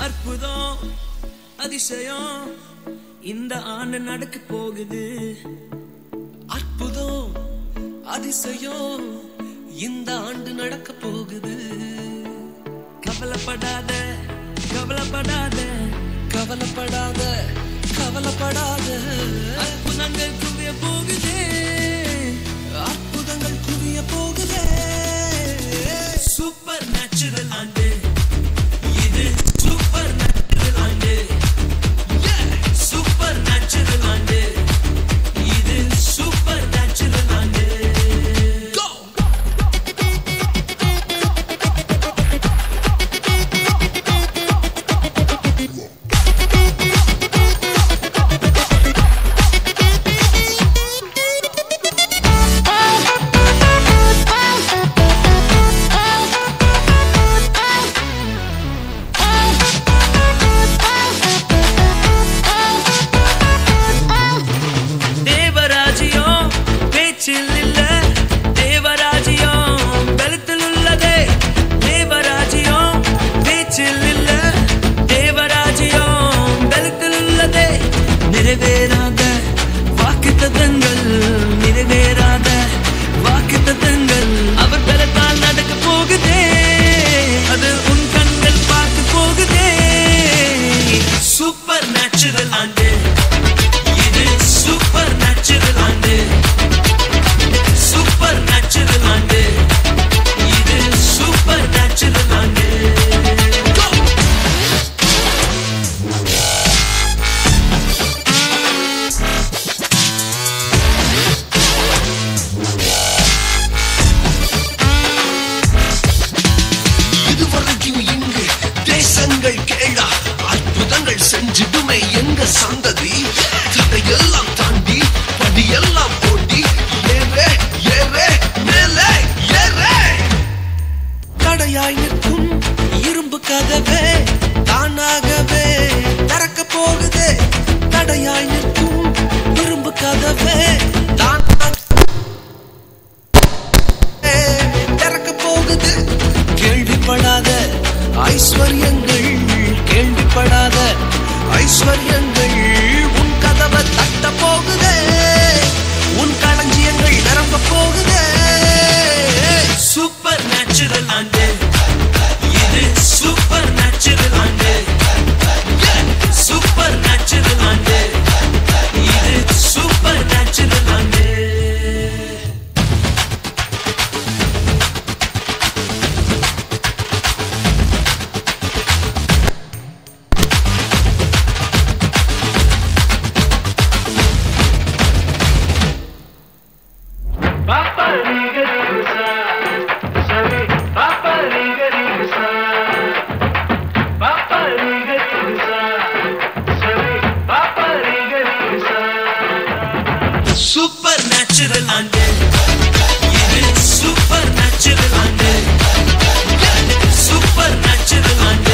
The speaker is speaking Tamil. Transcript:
அற்புதம் அதிசயம் இந்த ஆண்டு நடக்க போகுது அற்புதம் அதிசயம் இந்த ஆண்டு நடக்க போகுது கவலைப்படாத கவலைப்படாத கவலைப்படாத கவலைப்படாத அற்புதங்கள் குவிய போகுதே அற்புதங்கள் குவிய போகுதே சூப்பர் நேச்சுரல் ஆண்டு இது சூப்பர் நேச்சுரல் ஆண்டு சூப்பர் நேச்சுரல் ஆண்டு இது சூப்பர் நேச்சுரல் ஆண்டு Go! தேவராஜ்யம் பேச்சில் இல்ல தேவராஜ்யம் பலத்தில் உள்ளதே தேவராஜ்யம் பேச்சில் இல்ல தேவராஜ்யம் பலத்தில் உள்ளதே நிறைவேறாத வாக்குத்தத்தங்கள் நிறைவேறாத வாக்குத்தத்தங்கள் அவர் பலத்தால் நடக்க போகுதே அது உன் கண்கள் பார்க்க போகுதே சூப்பர் நேச்சுரல் ஆண்டு இது சூப்பர் நேச்சுரல் ஆண்டு சூப்பர் நேச்சுரல் ஆண்டு இது சூப்பர் நேச்சுரல் ஆண்டு Go! இதுவரைக்கும் இங்கு தேசங்கள் கேளா அற்புதங்கள் செஞ்சிடுமே எங்க சந்ததி தடையெல்லாம் தாண்டி படியெல்லாம் ஓட்டி ஏறே ஏறே மேலே ஏறே தடையாய் நிற்கும் இரும்பு கதவே தானாகவே திறக்க போகுதே தடையாய் நிற்கும் இரும்பு கதவே தானாகவே திறக்க போகுது கேள்விப்படாத ஐஸ்வர்யங்கள் கேள்விப்படாத ஐஸ்வர்யங்கள் உன் கதவை தட்ட போகுதே உன் களஞ்சியங்கள் நிரம்ப போகுதே சூப்பர் நேச்சுரல் ஆண்டு இது சூப்பர் நேச்சுரல் ஆண்டு சூப்பர் நேச்சுரல் ஆண்டு இது சூப்பர் நேச்சுரல் ஆண்டு Papa Riga Riga Sa, Sabi, Papa Riga Riga Sa, Papa Riga Riga Sa, Sabi, Papa Riga Riga Sa. Supernatural ஆண்டு இது சூப்பர் நேச்சுரல் ஆண்டு சூப்பர் நேச்சுரல் ஆண்டு